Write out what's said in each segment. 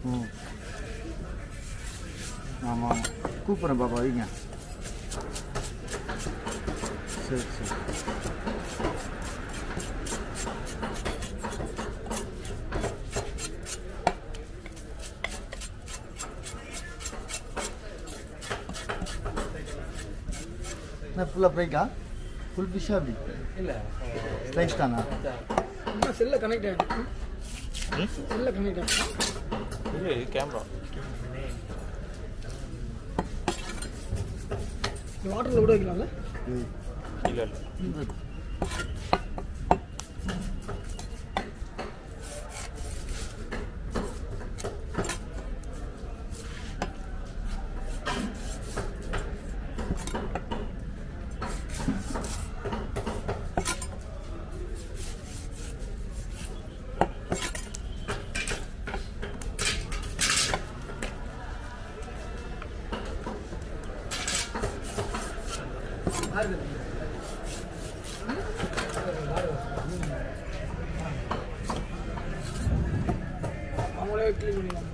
ம் ஆமாம் ஆமாம் கூப்பிட்றேன் பாப்பா வைங்க சரி சரி என்ன ஃபுல்லாக ப்ரைக்கா ஃபுல் ஃபிஷ்ஷாக அப்படி இல்லை ஸ்லைஸ் தானா இன்னும் செல்ல கனெக்ட் ஆகிட்டு செல்ல கனெக்ட் ஆகிட்டு இல்லை இது கேமரா வாட்டரில் கூட வைக்கலாம்ல இல்லை இல்லை அவங்களே க்ளீன் பண்ணிடலாம்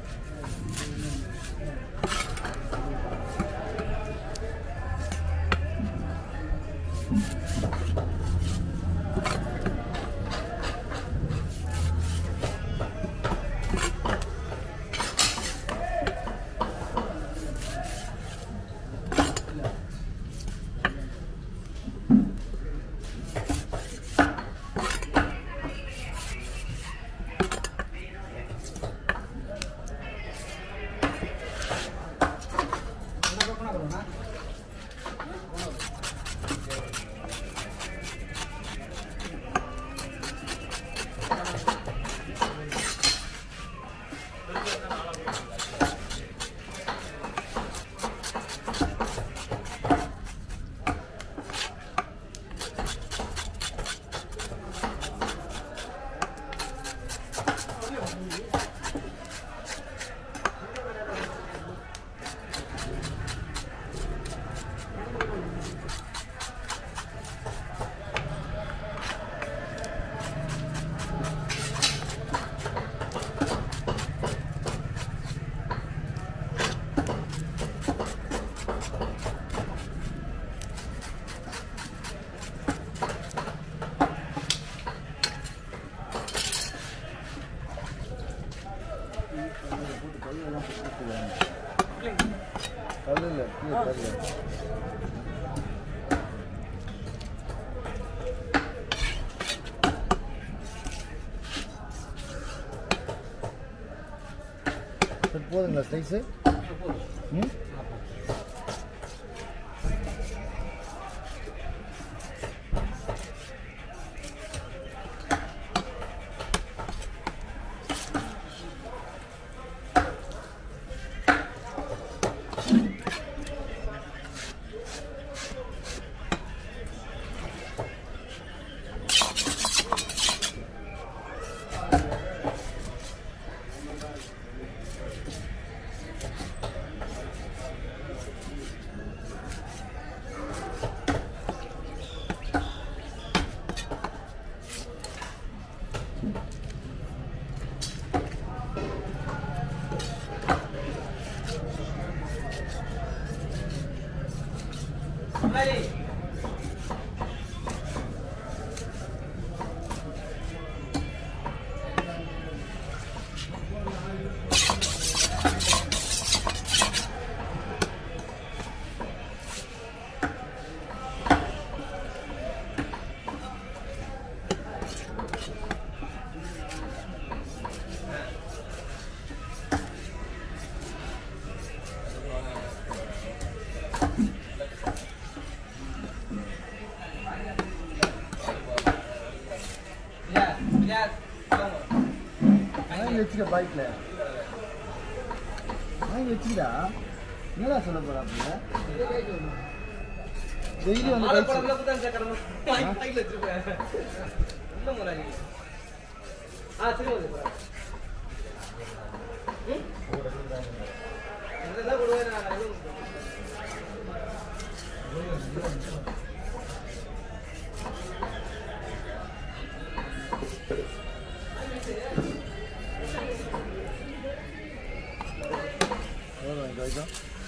கல் இல்லை கீழே கல் சரி போதுங்களா ஸ்லைஸு ம் வாங்கி வச்சுக்க பைக்கில் வாங்கி வச்சுடா என்னடா சொல்ல போகிறாப்புல டெய்லி வந்து பைக் இதோ இதோ